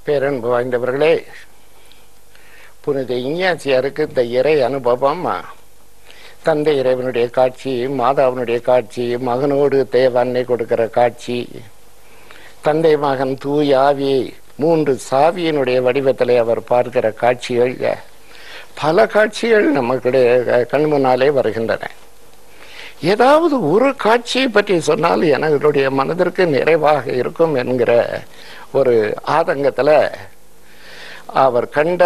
பேரன்பு வாய்ந்தவர்களே புனித இஞ்ஞாசியாருக்கு இந்த இறை அனுபவம் தந்தை இறைவனுடைய காட்சி மாதாவினுடைய காட்சி மகனோடு தேவன்னை கொடுக்கிற காட்சி தந்தை மகன் தூய் ஆவி மூன்று சாவியினுடைய வடிவத்திலே அவர் பார்க்கிற காட்சிகள் பல காட்சிகள் நமக்குடைய கண் முன்னாலே வருகின்றன ஏதாவது ஒரு காட்சியை பற்றி சொன்னால் என்னுடைய மனதிற்கு நிறைவாக இருக்கும் என்கிற ஒரு ஆதங்கத்தில் அவர் கண்ட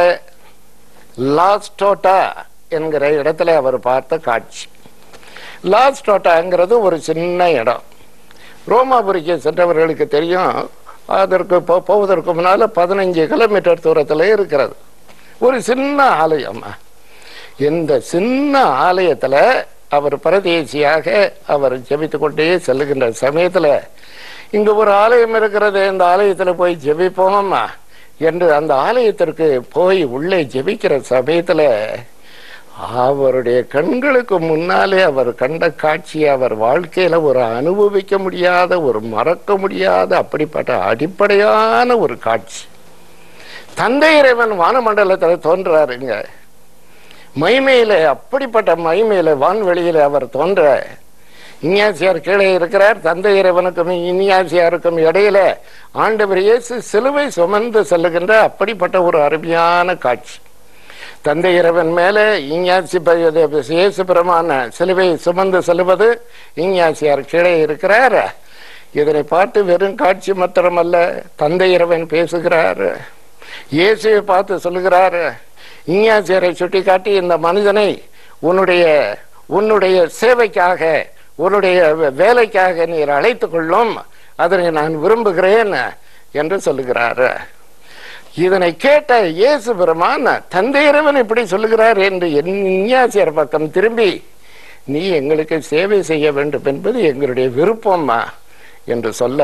லாஸ்டோட்டா என்கிற இடத்துல அவர் பார்த்த காட்சி லாஸ்டோட்டாங்கிறது ஒரு சின்ன இடம் ரோமாபுரிக்கு சென்றவர்களுக்கு தெரியும் அதற்கு போ- போவதற்கு முன்னால பதினஞ்சு கிலோமீட்டர் தூரத்தில் இருக்கிறது ஒரு சின்ன ஆலயம் இந்த சின்ன ஆலயத்துல அவர் பரதேசியாக அவர் ஜெபித்து கொண்டே செல்லுகின்ற சமயத்துல இங்க ஒரு ஆலயம் இருக்கிறது இந்த ஆலயத்துல போய் ஜெபிப்போமா என்று அந்த ஆலயத்திற்கு போய் உள்ளே ஜெபிக்கிற சமயத்துல அவருடைய கண்களுக்கு முன்னாலே அவர் கண்ட காட்சியை அவர் வாழ்க்கையில ஒரு அனுபவிக்க முடியாத ஒரு மறக்க முடியாத அப்படிப்பட்ட அடிப்படையான ஒரு காட்சி தந்தை இறைவன் வானமண்டலத்தில் தோன்றாருங்க மைமையில அப்படிப்பட்ட மைமையில வான்வெளியில அவர் தோன்ற இஞ்ஞாசியார் கீழே இருக்கிறார் தந்தை இறைவனுக்கும் இஞ்ஞாசியாருக்கும் இடையில ஆண்டவர் இயேசு சிலுவை சுமந்து செல்லுகின்ற அப்படிப்பட்ட ஒரு அருமையான காட்சி தந்தை இறைவன் மேலே இஞ்ஞாசி ப- இயேசு பிரமான சிலுவை சுமந்து செல்வது இஞ்ஞாசியார் கீழே இருக்கிறார் இதனை பார்த்து வெறும் காட்சி மாத்திரமல்ல தந்தை இறைவன் பேசுகிறார் இயேசுவை பார்த்து சொல்லுகிறார் இஞ்ஞாசியரை சுட்டி காட்டி இந்த மனிதனை உன்னுடைய உன்னுடைய சேவைக்காக உன்னுடைய வே- வேலைக்காக நீர் அழைத்துக் கொள்ளும் அதனை நான் விரும்புகிறேன் என்று சொல்லுகிறார் இதனை கேட்ட இயேசு பெருமான் தந்தை இறைவன் இப்படி சொல்லுகிறார் என்று இஞ்ஞாசியர் பக்கம் திரும்பி நீ எங்களுக்கு சேவை செய்ய வேண்டும் என்பது எங்களுடைய விருப்பம்மா என்று சொல்ல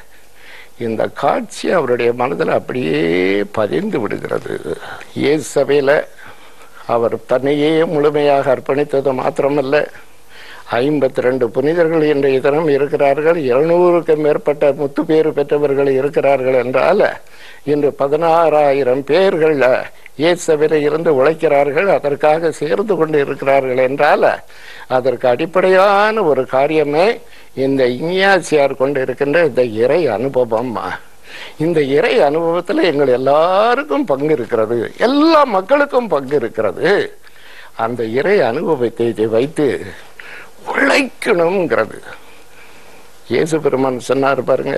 இந்த காட்சி அவருடைய மனதில் அப்படியே பதிந்து விடுகிறது இயேசு சபையில அவர் தன்னையே முழுமையாக அர்ப்பணித்தது மாத்திரமல்ல ஐம்பத்தி ரெண்டு புனிதர்கள் இன்றைய தினம் இருக்கிறார்கள் இருநூறுக்கும் மேற்பட்ட முத்து பேறு பெற்றவர்கள் இருக்கிறார்கள் என்றால் இன்று பதினாறாயிரம் பேர்கள் இயேசுவில இருந்து உழைக்கிறார்கள் அதற்காக சேர்ந்து கொண்டு இருக்கிறார்கள் என்றால் அதற்கு அடிப்படையான ஒரு காரியமே இந்த இஞ்ஞாசியார் கொண்டு இருக்கின்ற இந்த இறை அனுபவம் இந்த இறை அனுபவத்தில் எங்கள் எல்லாருக்கும் பங்கு இருக்கிறது எல்லா மக்களுக்கும் பங்கு இருக்கிறது அந்த இறை அனுபவத்தை வைத்து உழைக்கணுங்கிறது இயேசு பெருமான் சொன்னார் பாருங்க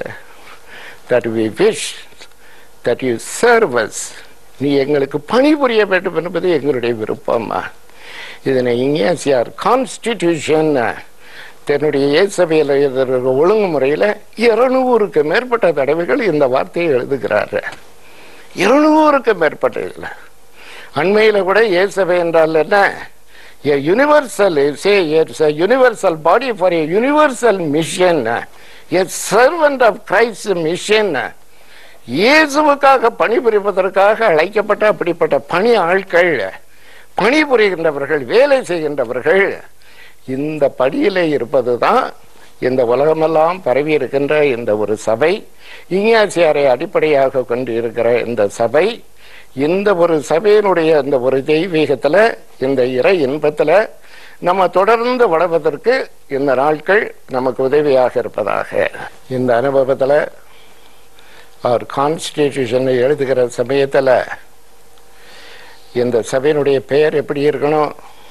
that we wish that you serve us நீ எங்களுக்கு பணிபுரிய வேண்டும் என்பது எங்களுடைய விருப்பமா இதனை இங்கியாசியார் கான்ஸ்டிடியூஷன் தன்னுடைய இயேசபையில் இருக்கிற ஒழுங்குமுறையில் இருநூறுக்கு மேற்பட்ட தடவைகள் இந்த வார்த்தையை எழுதுகிறாரு இருநூறுக்கு மேற்பட்ட இதில் அண்மையில் கூட இயேசபை என்றால் என்ன a universal say it's a universal body for a universal mission a servant of Christ's mission இயேசுவுக்காக பணிபுரிவதற்காக அழைக்கப்பட்ட அப்படிப்பட்ட பணி ஆட்கள் பணிபுரிகின்றவர்கள் வேலை செய்கின்றவர்கள் இந்த படியிலே இருப்பதுதான் இந்த உலகமெல்லாம் பரவி இருக்கின்ற இந்த ஒரு சபை இஞ்ஞாசியாரை அடிப்படையாக கொண்டு இருக்கிற இந்த சபை இந்த ஒரு சபையினுடைய இந்த ஒரு தெய்வீகத்துல இந்த இறை இன்பத்துல நம்ம தொடர்ந்து வளர்வதற்கு இந்த நாட்கள் நமக்கு உதவியாக இருப்பதாக இந்த அனுபவத்துல அவர் கான்ஸ்டிடியூஷனை எழுதுகிற சமயத்துல இந்த சபையினுடைய பெயர் எப்படி இருக்கணும்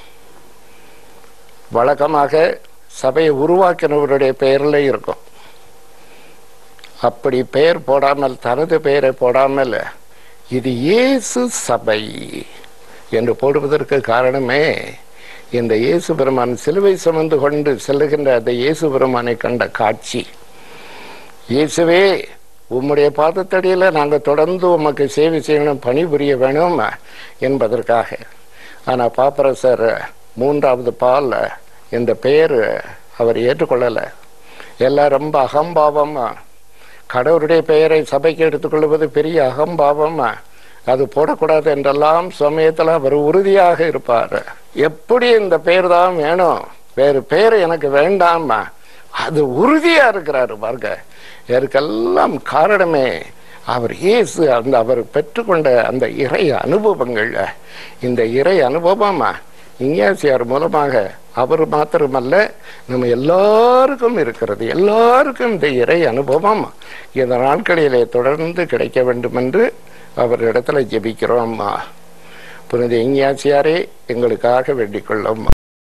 வழக்கமாக சபையை உருவாக்கினவருடைய பெயர்ல இருக்கும் அப்படி பெயர் போடாமல் தனது பெயரை போடாமல் இது இயேசு சபை என்று போடுவதற்கு காரணமே இந்த இயேசு பெருமான் சிலுவை சுமந்து கொண்டு செல்லுகின்ற அந்த இயேசு பெருமானை கண்ட காட்சி இயேசுவே உம்முடைய பாதத்தடியில் நாங்கள் தொடர்ந்து உமக்கு சேவை செய்யணும் பணிபுரிய வேணும் என்பதற்காக ஆனால் பாப்பரசர் மூன்றாவது பால் இந்த பெயர் அவர் ஏற்றுக்கொள்ளலை எல்லாம் ரொம்ப அகம்பாவமா கடவுளுடைய பெயரை சபைக்கு எடுத்துக்கொள்வது பெரிய அகம்பாவம் அது போடக்கூடாது என்றெல்லாம் சமயத்தில் அவர் உறுதியாக இருப்பார் எப்படி இந்த பெயர் தான் வேணும் வேறு பெயர் எனக்கு வேண்டாம் அது உறுதியா இருக்கிறாரு பாருங்க இதற்கெல்லாம் காரணமே அவர் இயேசு அந்த அவர் பெற்றுக்கொண்ட அந்த இறை அனுபவங்கள் இந்த இறை அனுபவமா இஞ்ஞாசியார் மூலமாக அவர் மாத்திரமல்ல நம்ம எல்லாருக்கும் இருக்கிறது எல்லாருக்கும் இந்த இறை அனுபவம் இந்த நாட்களிலே தொடர்ந்து கிடைக்க வேண்டும் என்று அவரிடத்துல ஜெபிக்கிறோம் புனித இஞ்ஞாசியாரே எங்களுக்காக வேண்டிக் கொள்ளும்